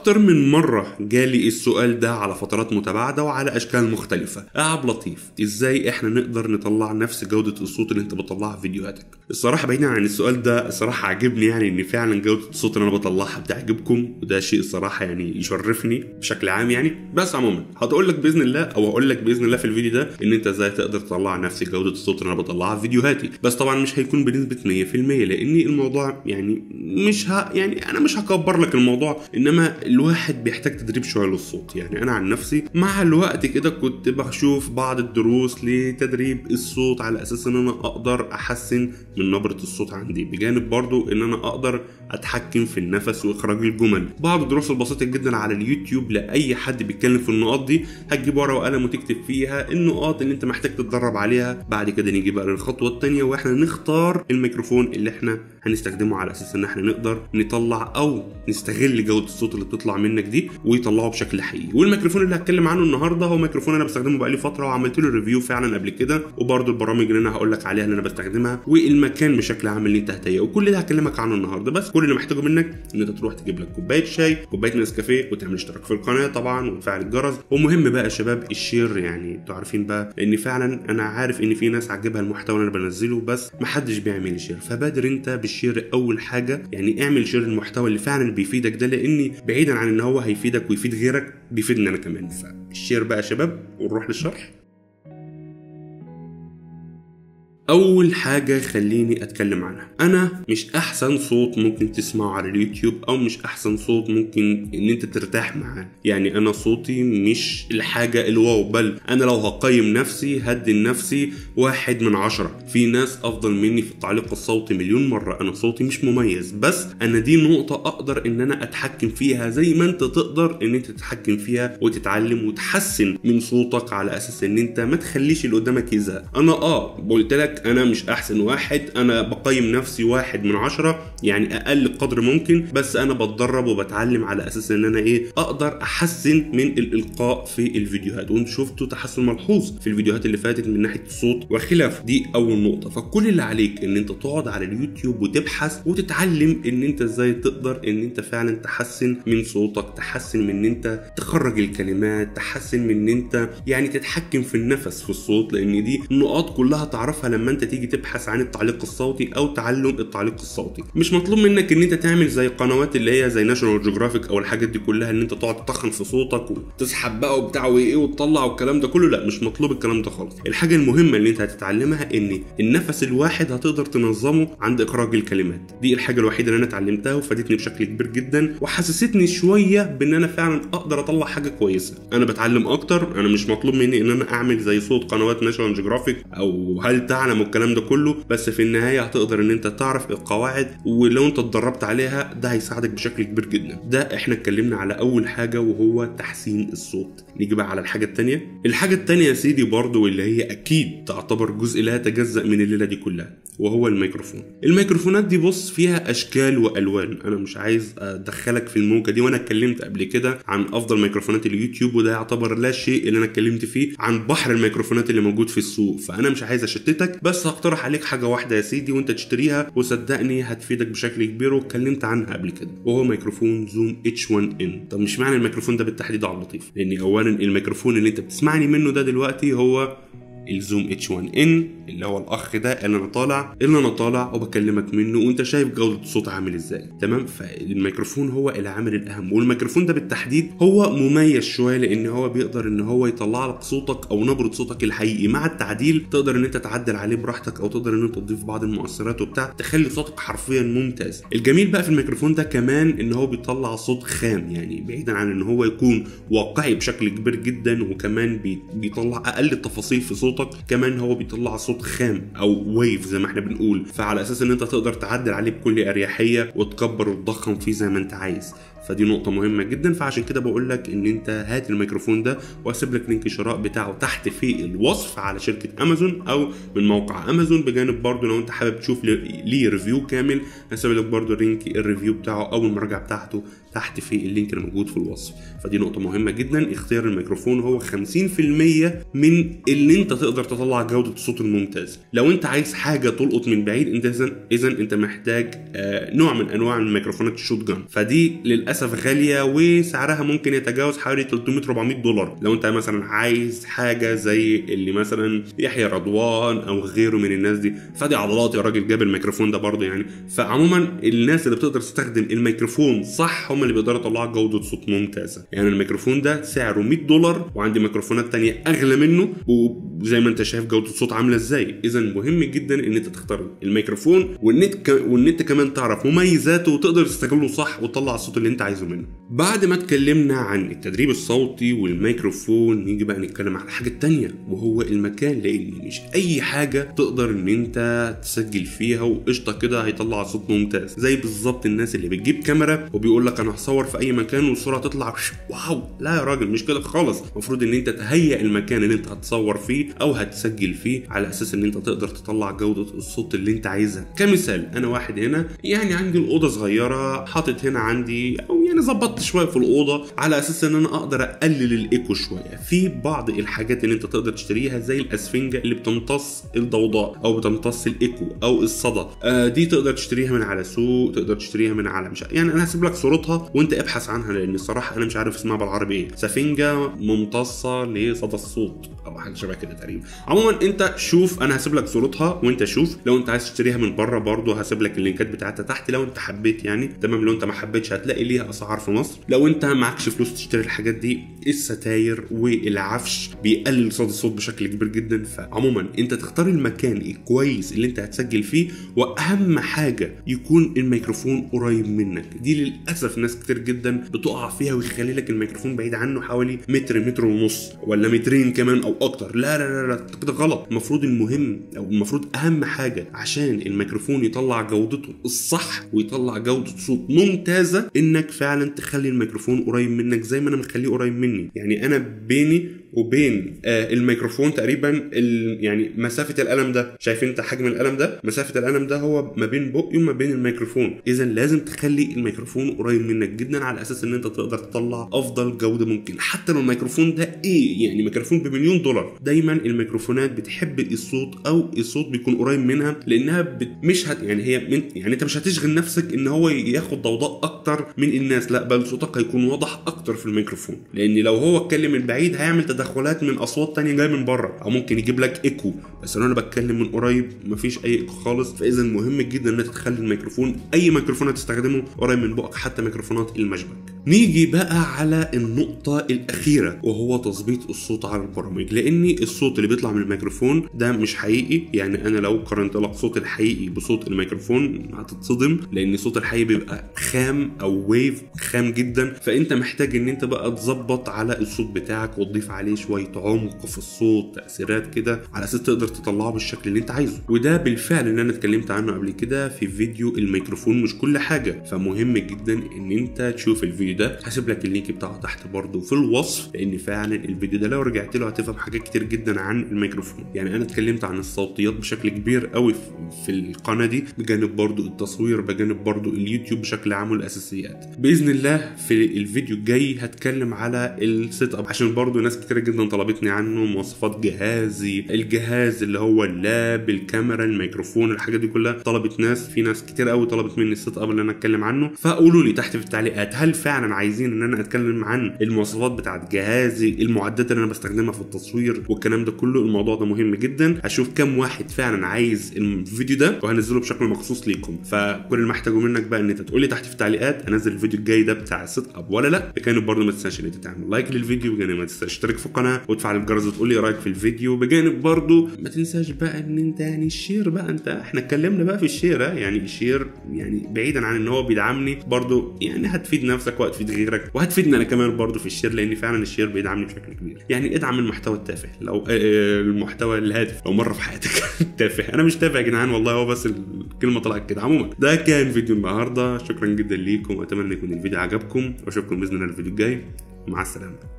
اكتر من مرة جالي السؤال ده على فترات متباعدة وعلى اشكال مختلفة يا عبد لطيف ازاي احنا نقدر نطلع نفس جودة الصوت اللي انت بتطلعها في فيديوهاتك الصراحة بعيدا عن السؤال ده الصراحة عجبني يعني ان فعلا جودة الصوت اللي انا بطلعها بتعجبكم وده شيء الصراحة يعني يشرفني بشكل عام يعني بس عموما هتقول لك باذن الله او هقول لك باذن الله في الفيديو ده ان انت ازاي تقدر تطلع نفس جودة الصوت اللي انا بطلعها في فيديوهاتي بس طبعا مش هيكون بنسبة 100% لان الموضوع يعني مش ها يعني انا مش هكبر لك الموضوع انما الواحد بيحتاج تدريب شويه للصوت يعني انا عن نفسي مع الوقت كده كنت بشوف بعض الدروس لتدريب الصوت على اساس ان انا اقدر احسن من نبره الصوت عندي بجانب برضو ان انا اقدر اتحكم في النفس واخراج الجمل بعض الدروس البسيطه جدا على اليوتيوب لاي حد بيتكلم في النقاط دي هتجيب ورقه وقلم وتكتب فيها النقاط اللي انت محتاج تتدرب عليها بعد كده نيجي بقى للخطوه الثانيه واحنا نختار الميكروفون اللي احنا هنستخدمه على اساس ان احنا نقدر نطلع او نستغل جوده الصوت اللي بتطلع منك دي ويطلعه بشكل حقيقي والميكروفون اللي هتكلم عنه النهارده هو ميكروفون انا بستخدمه بقالي فتره وعملت له ريفيو فعلا قبل كده وبرده البرامج اللي انا هقول لك عليها اللي انا بستخدمها والمكان بشكل عام اللي انت هتهيئه وكل ده هكلمك عنه النهارده بس كل اللي محتاجه منك ان انت تروح تجيب لك كوبايه شاي كوبايه نسكافيه وتعمل اشتراك في القناه طبعا وتفعل الجرس ومهم بقى يا شباب الشير يعني انتوا عارفين بقى لان فعلا انا عارف ان في ناس عاجبها المحتوى اللي انا بنزله بس محدش بيعمل شير فبادر انت بالشير اول حاجه يعني اعمل شير المحتوى اللي فعلا بيفيدك ده لان بعيدا عن ان هو هيفيدك ويفيد غيرك بيفيدني انا كمان فالشير بقى يا شباب ونروح للشرح اول حاجه خليني اتكلم عنها انا مش احسن صوت ممكن تسمعه على اليوتيوب او مش احسن صوت ممكن ان انت ترتاح معاه يعني انا صوتي مش الحاجه الواو بل انا لو هقيم نفسي هدي لنفسي واحد من عشرة في ناس افضل مني في التعليق الصوتي مليون مره انا صوتي مش مميز بس انا دي نقطه اقدر ان انا اتحكم فيها زي ما انت تقدر ان انت تتحكم فيها وتتعلم وتحسن من صوتك على اساس ان انت ما تخليش اللي قدامك يزهق انا اه قلت لك انا مش احسن واحد انا بقيم نفسي واحد من عشرة يعني اقل قدر ممكن بس انا بتدرب وبتعلم على اساس ان انا ايه اقدر احسن من الالقاء في الفيديوهات وانتم شفتوا تحسن ملحوظ في الفيديوهات اللي فاتت من ناحيه الصوت وخلافه دي اول نقطه فكل اللي عليك ان انت تقعد على اليوتيوب وتبحث وتتعلم ان انت ازاي تقدر ان انت فعلا تحسن من صوتك تحسن من ان انت تخرج الكلمات تحسن من ان انت يعني تتحكم في النفس في الصوت لان دي نقاط كلها تعرفها لما انت تيجي تبحث عن التعليق الصوتي او تعلم التعليق الصوتي مش مطلوب منك ان انت تعمل زي قنوات اللي هي زي ناشونال جيوغرافيك او الحاجات دي كلها ان انت تقعد تطخن في صوتك وتسحب بقى وبتاع وايه وتطلع والكلام ده كله لا مش مطلوب الكلام ده خالص الحاجه المهمه اللي انت هتتعلمها ان النفس الواحد هتقدر تنظمه عند اخراج الكلمات دي الحاجه الوحيده اللي انا اتعلمتها وفادتني بشكل كبير جدا وحسستني شويه بان انا فعلا اقدر اطلع حاجه كويسه انا بتعلم اكتر انا مش مطلوب مني ان انا اعمل زي صوت قنوات ناشونال جيوغرافيك او هل تعلم والكلام ده كله بس في النهايه هتقدر ان انت تعرف القواعد ولو انت اتدربت عليها ده هيساعدك بشكل كبير جدا ده احنا اتكلمنا على اول حاجه وهو تحسين الصوت نيجي بقى على الحاجه الثانيه الحاجه الثانيه يا سيدي برضو واللي هي اكيد تعتبر جزء لا يتجزا من الليله دي كلها وهو الميكروفون الميكروفونات دي بص فيها اشكال والوان انا مش عايز ادخلك في الموجه دي وانا اتكلمت قبل كده عن افضل ميكروفونات اليوتيوب وده يعتبر لا شيء اللي انا اتكلمت فيه عن بحر الميكروفونات اللي موجود في السوق فانا مش عايز اشتتك بس هقترح عليك حاجه واحده يا سيدي وانت تشتريها وصدقني هتفيدك بشكل كبير واتكلمت عنها قبل كده وهو ميكروفون زوم اتش 1 ان طب مش معنى الميكروفون ده بالتحديد عبد اللطيف لان اولا الميكروفون اللي انت بتسمعني منه ده دلوقتي هو الزوم اتش 1 ان اللي هو الاخ ده اللي انا طالع اللي انا طالع وبكلمك منه وانت شايف جوده الصوت عامل ازاي تمام فالميكروفون هو العامل الاهم والميكروفون ده بالتحديد هو مميز شويه لان هو بيقدر ان هو يطلع لك صوتك او نبره صوتك الحقيقي مع التعديل تقدر ان انت تعدل عليه براحتك او تقدر ان انت تضيف بعض المؤثرات وبتاع تخلي صوتك حرفيا ممتاز الجميل بقى في الميكروفون ده كمان ان هو بيطلع صوت خام يعني بعيدا عن ان هو يكون واقعي بشكل كبير جدا وكمان بيطلع اقل التفاصيل في صوتك صوتك كمان هو بيطلع صوت خام او ويف زي ما احنا بنقول فعلى اساس ان انت تقدر تعدل عليه بكل اريحيه وتكبر وتضخم فيه زي ما انت عايز فدي نقطة مهمة جدا فعشان كده بقول لك ان انت هات الميكروفون ده واسيب لك لينك الشراء بتاعه تحت في الوصف على شركة امازون او من موقع امازون بجانب برضو لو انت حابب تشوف ليه ريفيو كامل هسيب لك برضو لينك الريفيو بتاعه او المراجعة بتاعته تحت في اللينك اللي موجود في الوصف فدي نقطة مهمة جدا اختيار الميكروفون هو 50% من اللي انت تقدر تطلع جودة الصوت الممتاز لو انت عايز حاجة تلقط من بعيد انت اذا اذا انت محتاج آه نوع من انواع الميكروفونات الشوت جان فدي للاسف للاسف غاليه وسعرها ممكن يتجاوز حوالي 300 400 دولار لو انت مثلا عايز حاجه زي اللي مثلا يحيى رضوان او غيره من الناس دي فادي عضلات يا راجل جاب الميكروفون ده برضه يعني فعموما الناس اللي بتقدر تستخدم الميكروفون صح هم اللي بيقدروا يطلعوا جوده صوت ممتازه يعني الميكروفون ده سعره 100 دولار وعندي ميكروفونات تانية اغلى منه وزي ما انت شايف جوده الصوت عامله ازاي اذا مهم جدا ان انت تختار الميكروفون والنت ك... والنت كمان تعرف مميزاته وتقدر تستغله صح وتطلع الصوت اللي انت عايزه منه بعد ما اتكلمنا عن التدريب الصوتي والميكروفون نيجي بقى نتكلم على الحاجه التانية وهو المكان لان مش اي حاجه تقدر ان انت تسجل فيها وقشطه كده هيطلع صوت ممتاز زي بالظبط الناس اللي بتجيب كاميرا وبيقول لك انا هصور في اي مكان والصوره تطلع واو لا يا راجل مش كده خالص المفروض ان انت تهيئ المكان اللي انت هتصور فيه او هتسجل فيه على اساس ان انت تقدر تطلع جوده الصوت اللي انت عايزها كمثال انا واحد هنا يعني عندي الاوضه صغيره حاطط هنا عندي او يعني ظبطت شويه في الاوضه على اساس ان انا اقدر اقلل الايكو شويه في بعض الحاجات اللي انت تقدر تشتريها زي الاسفنجه اللي بتمتص الضوضاء او بتمتص الايكو او الصدى آه دي تقدر تشتريها من على سوق تقدر تشتريها من على مش يعني انا هسيب لك صورتها وانت ابحث عنها لان الصراحه انا مش عارف اسمها بالعربي ايه سفنجه ممتصه لصدى الصوت او حاجه شبه كده تقريبا عموما انت شوف انا هسيب لك صورتها وانت شوف لو انت عايز تشتريها من بره برضه هسيب لك اللينكات بتاعتها تحت لو انت حبيت يعني تمام لو انت ما حبيتش هتلاقي ليها اسعار في مصر لو انت معكش فلوس تشتري الحاجات دي الستاير والعفش بيقلل صدى الصوت بشكل كبير جدا فعموما انت تختار المكان الكويس اللي انت هتسجل فيه واهم حاجه يكون الميكروفون قريب منك دي للاسف ناس كتير جدا بتقع فيها ويخلي لك الميكروفون بعيد عنه حوالي متر متر ونص ولا مترين كمان او اكتر لا لا لا لا كده غلط المفروض المهم او المفروض اهم حاجه عشان الميكروفون يطلع جودته الصح ويطلع جوده صوت ممتازه انك فعلا تخلي الميكروفون قريب منك زي ما انا مخليه قريب مني يعني انا بيني وبين آه الميكروفون تقريبا ال... يعني مسافه القلم ده شايف انت حجم القلم ده مسافه القلم ده هو ما بين بقي وما بين الميكروفون اذا لازم تخلي الميكروفون قريب منك جدا على اساس ان انت تقدر تطلع افضل جوده ممكن حتى لو الميكروفون ده ايه يعني ميكروفون بمليون دولار دايما الميكروفونات بتحب الصوت او الصوت بيكون قريب منها لانها بت... مش هت... يعني هي من... يعني انت مش هتشغل نفسك ان هو ياخد ضوضاء اكتر من الناس لا بل صوتك هيكون واضح اكتر في الميكروفون لان لو هو اتكلم من بعيد هيعمل تدخلات من اصوات تانية جايه من بره او ممكن يجيب لك ايكو بس لو انا بتكلم من قريب مفيش اي ايكو خالص فاذا مهم جدا ان انت تخلي الميكروفون اي ميكروفون هتستخدمه قريب من بقك حتى ميكروفونات المشبك نيجي بقى على النقطة الأخيرة وهو تظبيط الصوت على البرامج لأن الصوت اللي بيطلع من الميكروفون ده مش حقيقي يعني أنا لو قارنت لك صوت الحقيقي بصوت الميكروفون هتتصدم لأن صوت الحقيقي بيبقى خام أو ويف خام جدا فأنت محتاج إن أنت بقى تظبط على الصوت بتاعك وتضيف عليه شوية عمق في الصوت تأثيرات كده على أساس تقدر تطلعه بالشكل اللي أنت عايزه وده بالفعل اللي أنا اتكلمت عنه قبل كده في فيديو الميكروفون مش كل حاجة فمهم جدا إن أنت تشوف الفيديو ده هسيب لك اللينك بتاعه تحت برضه في الوصف لان فعلا الفيديو ده لو رجعت له هتفهم حاجات كتير جدا عن الميكروفون يعني انا اتكلمت عن الصوتيات بشكل كبير قوي في القناه دي بجانب برضه التصوير بجانب برضه اليوتيوب بشكل عام والاساسيات باذن الله في الفيديو الجاي هتكلم على السيت اب عشان برضه ناس كتير جدا طلبتني عنه مواصفات جهازي الجهاز اللي هو اللاب الكاميرا الميكروفون الحاجات دي كلها طلبت ناس في ناس كتير قوي طلبت مني السيت اب اللي انا اتكلم عنه فقولوا لي تحت في التعليقات هل فعلا عايزين ان انا اتكلم عن المواصفات بتاعت جهازي المعدات اللي انا بستخدمها في التصوير والكلام ده كله الموضوع ده مهم جدا هشوف كم واحد فعلا عايز الفيديو ده وهنزله بشكل مخصوص ليكم فكل اللي محتاجه منك بقى ان انت تقول لي تحت في التعليقات انزل الفيديو الجاي ده بتاع السيت اب ولا لا بجانب برضه ما تنساش ان انت تعمل لايك للفيديو بجانب ما تنساش تشترك في القناه وتفعل الجرس وتقول لي رايك في الفيديو بجانب برضه ما تنساش بقى ان انت يعني الشير بقى انت احنا اتكلمنا بقى في الشير يعني الشير يعني بعيدا عن ان هو بيدعمني برضه يعني هتفيد نفسك وهتفيد غيرك وهتفيدني انا كمان برضه في الشير لان فعلا الشير بيدعمني بشكل كبير يعني ادعم المحتوى التافه لو آه المحتوى الهادف لو مره في حياتك تافه انا مش تافه يا جدعان والله هو بس الكلمه طلعت كده عموما ده كان فيديو النهارده شكرا جدا ليكم واتمنى يكون الفيديو عجبكم واشوفكم باذن الله الفيديو الجاي مع السلامه